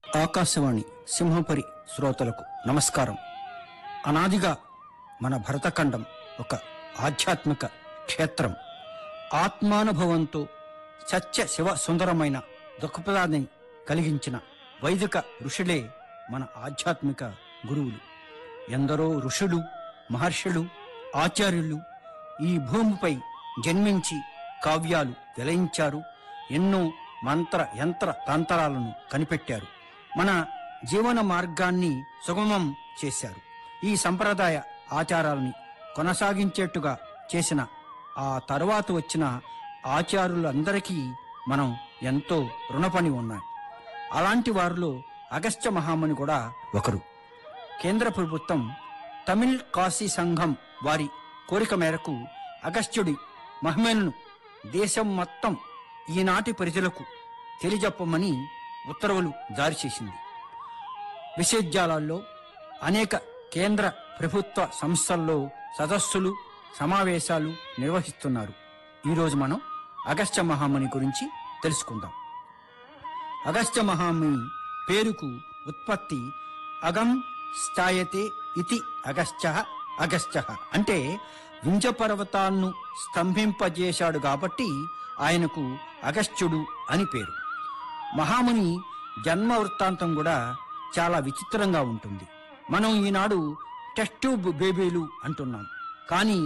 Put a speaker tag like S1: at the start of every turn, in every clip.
S1: ఆకాశవాణి సింహపురి శ్రోతలకు నమస్కారం అనాదిగా మన భరతఖండం ఒక ఆధ్యాత్మిక క్షేత్రం ఆత్మానుభవంతో సత్య శివ సుందరమైన దృక్పథాన్ని కలిగించిన వైదిక ఋషులే మన ఆధ్యాత్మిక గురువులు ఎందరో ఋషులు మహర్షులు ఆచార్యులు ఈ భూమిపై జన్మించి కావ్యాలు వెలయించారు ఎన్నో మంత్ర యంత్ర తంత్రాలను కనిపెట్టారు మన జీవన మార్గాన్ని సుగమం చేశారు ఈ సంప్రదాయ ఆచారాలని కొనసాగించేట్టుగా చేసిన ఆ తరువాత వచ్చిన ఆచారులందరికీ మనం ఎంతో రుణపడి ఉన్నాం అలాంటి వారిలో అగస్త్య మహాముని కూడా ఒకరు కేంద్ర ప్రభుత్వం తమిళ్ కాశీ సంఘం వారి కోరిక మేరకు అగస్త్యుడి మహిమలను దేశం మొత్తం ఈనాటి ప్రజలకు తెలియజెప్పమని ఉత్తర్వులు జారీ చేసింది విశ్వవిద్యాలయాల్లో అనేక కేంద్ర ప్రభుత్వ సంస్థల్లో సదస్సులు సమావేశాలు నిర్వహిస్తున్నారు ఈరోజు మనం అగస్త్య మహాముని గురించి తెలుసుకుందాం అగస్త్య మహాముని పేరుకు ఉత్పత్తి అగం స్థాయతే ఇతి అగస్త్య అగస్త్య అంటే వింజ పర్వతాలను స్తంభింపజేశాడు కాబట్టి ఆయనకు అగస్త్యుడు అని పేరు మహాముని జన్మ వృత్తాంతం కూడా చాలా విచిత్రంగా ఉంటుంది మనం ఈనాడు టెస్ట్ ట్యూబ్ బేబీలు అంటున్నాం కానీ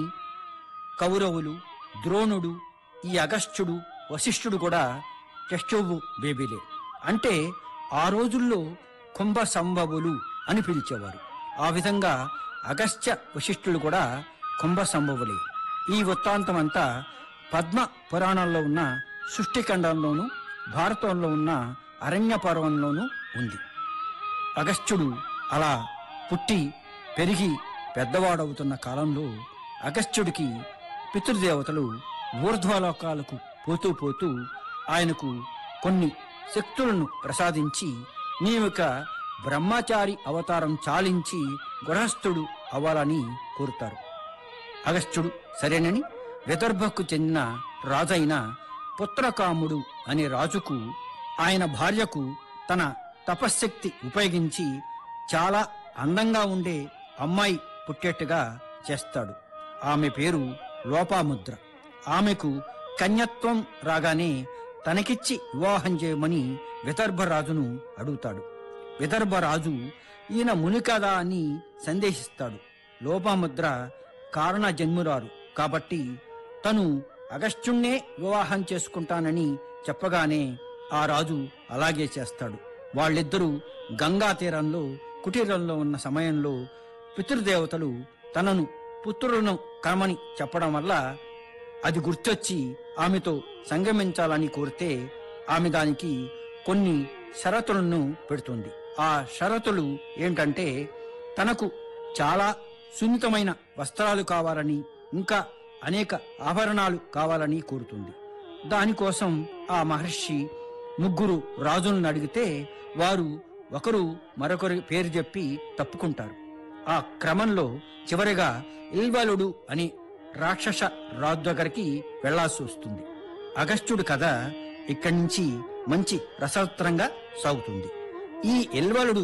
S1: కౌరవులు ద్రోణుడు ఈ అగస్త్యుడు వశిష్ఠుడు కూడా టెస్ట్ ట్యూబ్ బేబీలే అంటే ఆ రోజుల్లో కుంభ సంభవులు అని పిలిచేవారు ఆ విధంగా అగస్త్య వశిష్ఠులు కూడా కుంభ సంభవులే ఈ వృత్తాంతం అంతా పద్మ పురాణంలో ఉన్న సృష్టిఖండంలోను భారతంలో ఉన్న అరణ్య పర్వంలోనూ ఉంది అగస్త్యుడు అలా పుట్టి పెరిగి పెద్దవాడవుతున్న కాలంలో అగస్త్యుడికి పితృదేవతలు ఊర్ధ్వలోకాలకు పోతూ పోతూ ఆయనకు కొన్ని శక్తులను ప్రసాదించి నీవిక బ్రహ్మచారి అవతారం చాలించి గృహస్థుడు అవ్వాలని కోరుతారు అగస్త్యుడు సరేనని విదర్భకు చెందిన రాజైన పుత్రకాముడు అనే రాజుకు ఆయన భార్యకు తన తపశ్శక్తి ఉపయోగించి చాలా అందంగా ఉండే అమ్మాయి పుట్టేట్టుగా చేస్తాడు ఆమె పేరు లోపాముద్ర ఆమెకు కన్యత్వం రాగానే తనకిచ్చి వివాహం చేయమని విదర్భరాజును అడుగుతాడు విదర్భరాజు ఈయన ముని కదా అని సందేశిస్తాడు లోపాముద్ర కారణ జన్మురారు కాబట్టి తను అగస్త్యుణ్ణే వివాహం చేసుకుంటానని చెప్పగానే ఆ రాజు అలాగే చేస్తాడు వాళ్ళిద్దరూ గంగా తీరంలో కుటీరంలో ఉన్న సమయంలో పితృదేవతలు తనను పుత్రులను కనమని చెప్పడం వల్ల అది గుర్తొచ్చి ఆమెతో సంగమించాలని కోరితే ఆమె దానికి కొన్ని షరతులను పెడుతుంది ఆ షరతులు ఏంటంటే తనకు చాలా సున్నితమైన వస్త్రాలు కావాలని ఇంకా అనేక ఆభరణాలు కావాలని కోరుతుంది దానికోసం ఆ మహర్షి ముగ్గురు రాజులను అడిగితే వారు ఒకరు మరొకరి పేరు చెప్పి తప్పుకుంటారు ఆ క్రమంలో చివరిగా ఇల్వలుడు అనే రాక్షస రాజు దగ్గరికి వెళ్లాల్సి వస్తుంది అగస్త్యుడు కథ ఇక్కడి నుంచి మంచి రసవత్రంగా సాగుతుంది ఈ ఎల్వలుడు